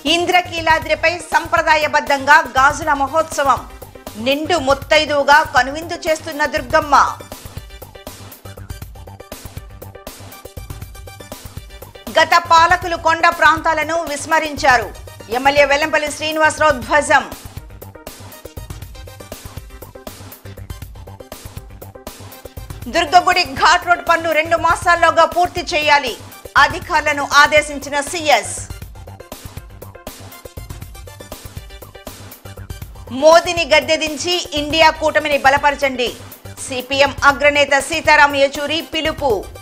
ఇంద్రకీలాద్రిపై సంప్రదాయబద్ధంగా గాజుల మహోత్సవం నిండు ముత్తైదువుగా కనువిందు చేస్తున్న దుర్గమ్మ గత పాలకులు కొండ ప్రాంతాలను విస్మరించారు ఎమ్మెల్యే వెల్లంపల్లి శ్రీనివాసరావు ధ్వజం దుర్గగుడి ఘాట్ రోడ్ పనులు రెండు మాసాల్లోగా పూర్తి చేయాలి అధికారులను ఆదేశించిన సీఎస్ మోదీని గద్దెదించి ఇండియా కూటమిని బలపరచండి సిపిఎం అగ్రనేత సీతారాం యేచూరి పిలుపు